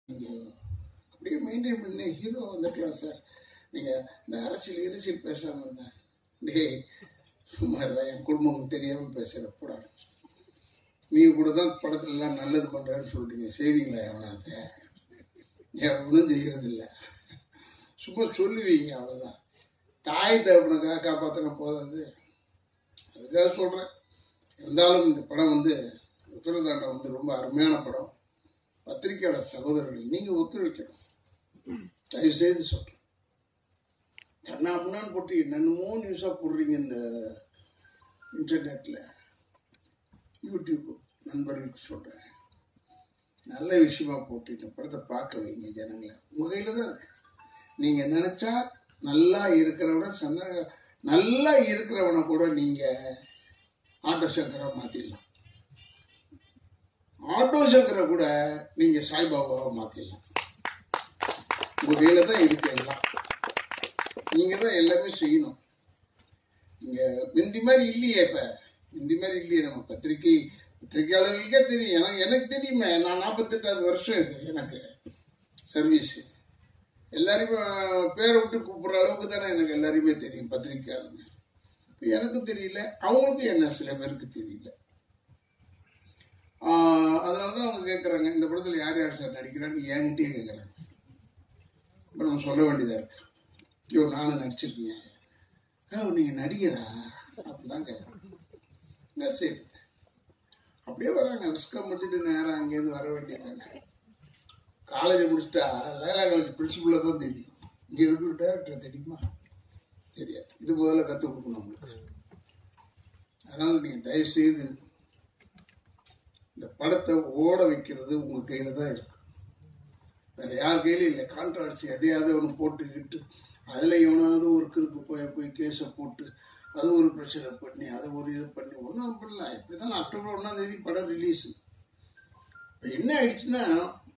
நீங்கள் அப்படியே மெயின்டைன் பண்ணி ஹீரோ வந்துக்கலாம் சார் நீங்கள் இந்த அரசியல் அரசியல் பேசாமல் இருந்தேன் டேய் சும்மா இருடா, என் குடும்பம் தெரியாமல் பேசுகிற போடாது நீ கூட தான் படத்துல எல்லாம் நல்லது பண்றேன்னு சொல்றீங்க செய்வீங்களா எவனாத்த எவனும் செய்யறதில்ல சும்மா சொல்லுவீங்க அவ்வளவுதான் தாய் தகப்பனுக்காக காப்பாத்தின போதாது அதுக்காக சொல்றேன் இருந்தாலும் இந்த படம் வந்து உத்தரதாண்டம் வந்து ரொம்ப அருமையான படம் பத்திரிக்கையாளர் சகோதரர்கள் நீங்க ஒத்துழைக்கணும் தயவு செய்து சொல்றேன் கண்ணா முன்னான்னு போட்டு என்னென்னமோ நியூஸா போடுறீங்க இந்த இன்டர்நெட்ல யூடியூப் நண்பர்களுக்கு சொல்றேன் நல்ல விஷயமா போட்டு இந்த படத்தை பார்க்க வைங்க ஜனங்களை உங்க கையில தான் இருக்கு நீங்க நினைச்சா நல்லா இருக்கிறவன சந்த நல்லா இருக்கிறவனை கூட நீங்க ஆட்டோ சங்கரா மாத்திடலாம் ஆட்டோ சங்கரை கூட நீங்க சாய்பாபாவை மாத்திடலாம் உங்க கையில தான் இருக்கு எல்லாம் நீங்க தான் எல்லாமே செய்யணும் இங்க முந்தி மாதிரி இல்லையே இப்ப முந்தி மாதிரி இல்லையே நம்ம பத்திரிகை பத்திரிகையாளர்களுக்கே தெரியும் எனக்கு எனக்கு தெரியுமே நான் நாற்பத்தெட்டாவது வருஷம் இது எனக்கு சர்வீஸ் எல்லாரையுமே பேரை விட்டு கூப்பிடுற அளவுக்கு தானே எனக்கு எல்லாரையுமே தெரியும் பத்திரிக்கையாளங்க இப்ப எனக்கு தெரியல அவங்களுக்கும் என்ன சில பேருக்கு தெரியல ஆஹ் அதனாலதான் அவங்க கேட்கறாங்க இந்த படத்துல யார் யார் சார் நடிக்கிறான்னு என்கிட்டயே கேட்கறாங்க இப்ப நம்ம சொல்ல வேண்டியதா இருக்கு ஐயோ நானும் நடிச்சிருக்கேன் "ஆ, நீங்க நடிகரா அப்படிதான் கேட்கறேன் சரி அப்படியே வராங்க விஸ்கம் முடிச்சுட்டு நேரம் அங்கேருந்து வர வேண்டியதாங்க காலேஜ் முடிச்சுட்டா லைலா காலேஜ் பிரின்சிபல்ல தான் தெரியும் இங்க இருக்கிற டேரக்டர் தெரியுமா தெரியாது இது முதல்ல கற்றுக் கொடுக்கணும் உங்களுக்கு அதனால நீங்க தயவு செய்து இந்த படத்தை ஓட வைக்கிறது உங்க கையில தான் இருக்கு வேற யார் கையிலும் இல்லை கான்ட்ராவர்சி எதையாவது ஒன்று போட்டுக்கிட்டு அதுல எவனாவது ஒரு கிறுக்கு போய் போய் கேஸை போட்டு அது ஒரு பிரச்சனை பண்ணி அதை ஒரு இது பண்ணி ஒன்றும் பண்ணலாம் இப்படிதான் அக்டோபர் ஒன்றாம் தேதி படம் ரிலீஸ் இப்போ என்ன ஆயிடுச்சுன்னா